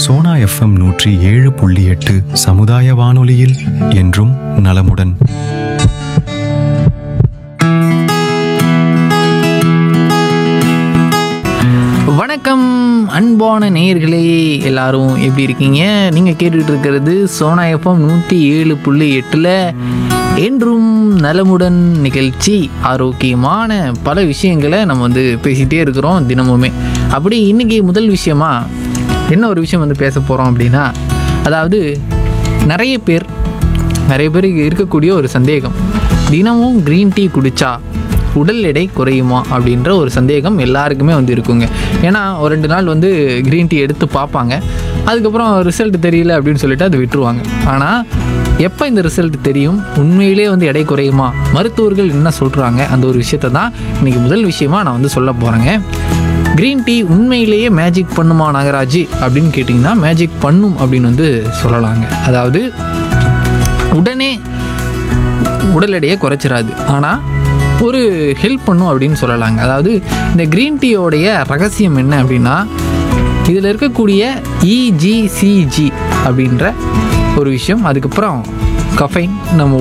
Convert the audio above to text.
Sona FM நூற்றி ஏழு புள்ளி எட்டு சமுதாய வானொலியில் என்றும் நலமுடன் வணக்கம் அன்பான நேயர்களே எல்லாரும் எப்படி இருக்கீங்க நீங்கள் கேட்டுட்டு இருக்கிறது சோனா எஃப்எம் நூற்றி ஏழு புள்ளி எட்டில் என்றும் நலமுடன் நிகழ்ச்சி ஆரோக்கியமான பல விஷயங்களை நம்ம வந்து பேசிகிட்டே இருக்கிறோம் தினமுமே அப்படி இன்னைக்கு முதல் விஷயமா என்ன ஒரு விஷயம் வந்து பேச போகிறோம் அப்படின்னா அதாவது நிறைய பேர் நிறைய பேருக்கு இருக்கக்கூடிய ஒரு சந்தேகம் தினமும் க்ரீன் டீ குடிச்சா உடல் எடை குறையுமா அப்படின்ற ஒரு சந்தேகம் எல்லாருக்குமே வந்து இருக்குங்க ஏன்னா ஒரு ரெண்டு நாள் வந்து க்ரீன் டீ எடுத்து பார்ப்பாங்க அதுக்கப்புறம் ரிசல்ட் தெரியல அப்படின்னு சொல்லிட்டு அதை விட்டுருவாங்க ஆனால் எப்போ இந்த ரிசல்ட் தெரியும் உண்மையிலே வந்து எடை குறையுமா மருத்துவர்கள் என்ன சொல்கிறாங்க அந்த ஒரு விஷயத்தை தான் இன்றைக்கி முதல் விஷயமா நான் வந்து சொல்ல போகிறேங்க க்ரீன் டீ உண்மையிலேயே மேஜிக் பண்ணுமா நாகராஜ் அப்படின்னு கேட்டிங்கன்னா மேஜிக் பண்ணும் அப்படின்னு வந்து சொல்லலாங்க அதாவது உடனே உடல் எடையை குறைச்சிடாது ஆனால் ஒரு ஹெல்ப் பண்ணும் அப்படின்னு சொல்லலாங்க அதாவது இந்த க்ரீன் டீயோடைய ரகசியம் என்ன அப்படின்னா இதில் இருக்கக்கூடிய இஜிசிஜி அப்படின்ற ஒரு விஷயம் அதுக்கப்புறம் கஃபைன் நம்ம